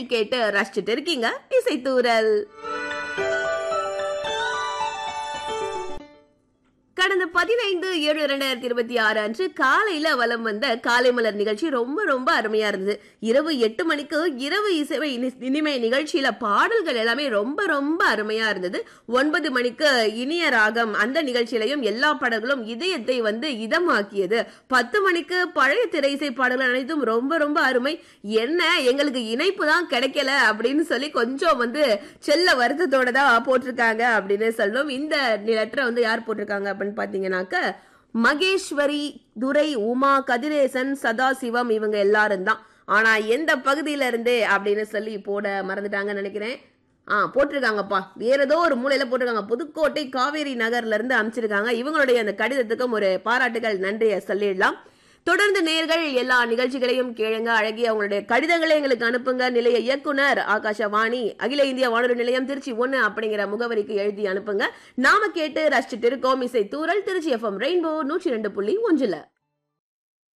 கேட்டு ரசிச்சுட்டு இருக்கீங்க இசைத்தூரல் கடந்த பதினைந்து ஏழு இரண்டாயிரத்தி இருபத்தி ஆறு அன்று காலையில வலம் வந்த காலை மலர் நிகழ்ச்சி ரொம்ப ரொம்ப அருமையா இருந்தது இரவு எட்டு மணிக்கு இரவு இசை இனிமை நிகழ்ச்சியில பாடல்கள் எல்லாமே ரொம்ப ரொம்ப அருமையா இருந்தது ஒன்பது மணிக்கு இனிய ராகம் அந்த நிகழ்ச்சியிலையும் எல்லா பாடல்களும் இதயத்தை வந்து இதமாக்கியது பத்து மணிக்கு பழைய திரை இசை பாடல்கள் அனைத்தும் ரொம்ப ரொம்ப அருமை என்ன எங்களுக்கு இணைப்பு தான் கிடைக்கல அப்படின்னு சொல்லி கொஞ்சம் வந்து செல்ல வருத்தத்தோட தான் போட்டிருக்காங்க அப்படின்னு சொல்லணும் இந்த லெட்டரை வந்து யார் போட்டிருக்காங்க அப்படின்னு பாத்தீங்கன்னாக்க மகேஸ்வரி துரை உமா கதிரேசன் சதாசிவம் இவங்க எல்லாரும் தான் ஆனா எந்த பகுதியில இருந்து அப்படின்னு சொல்லி போட மறந்துட்டாங்கன்னு நினைக்கிறேன் ஆ போட்டிருக்காங்கப்பா வேற ஏதோ ஒரு மூலையில போட்டிருக்காங்க புதுக்கோட்டை காவேரி நகர்ல இருந்து அமைச்சிருக்காங்க இவங்களுடைய அந்த கடிதத்துக்கும் ஒரு பாராட்டுகள் நன்றியை சொல்லிடலாம் தொடர்ந்து நேர்கள் எல்லா நிகழ்ச்சிகளையும் கேளுங்க அழகிய அவங்களுடைய கடிதங்களை எங்களுக்கு அனுப்புங்க நிலைய இயக்குனர் ஆகாஷவாணி அகில இந்திய வானொலி நிலையம் திருச்சி ஒன்னு அப்படிங்கிற முகவரிக்கு எழுதி அனுப்புங்க நாம கேட்டு ரசிச்சுட்டு இருக்கோம் இசை தூரல் திருச்சி எஃப்எம் ரெயின்போ நூற்றி ரெண்டு புள்ளி ஒன்றுல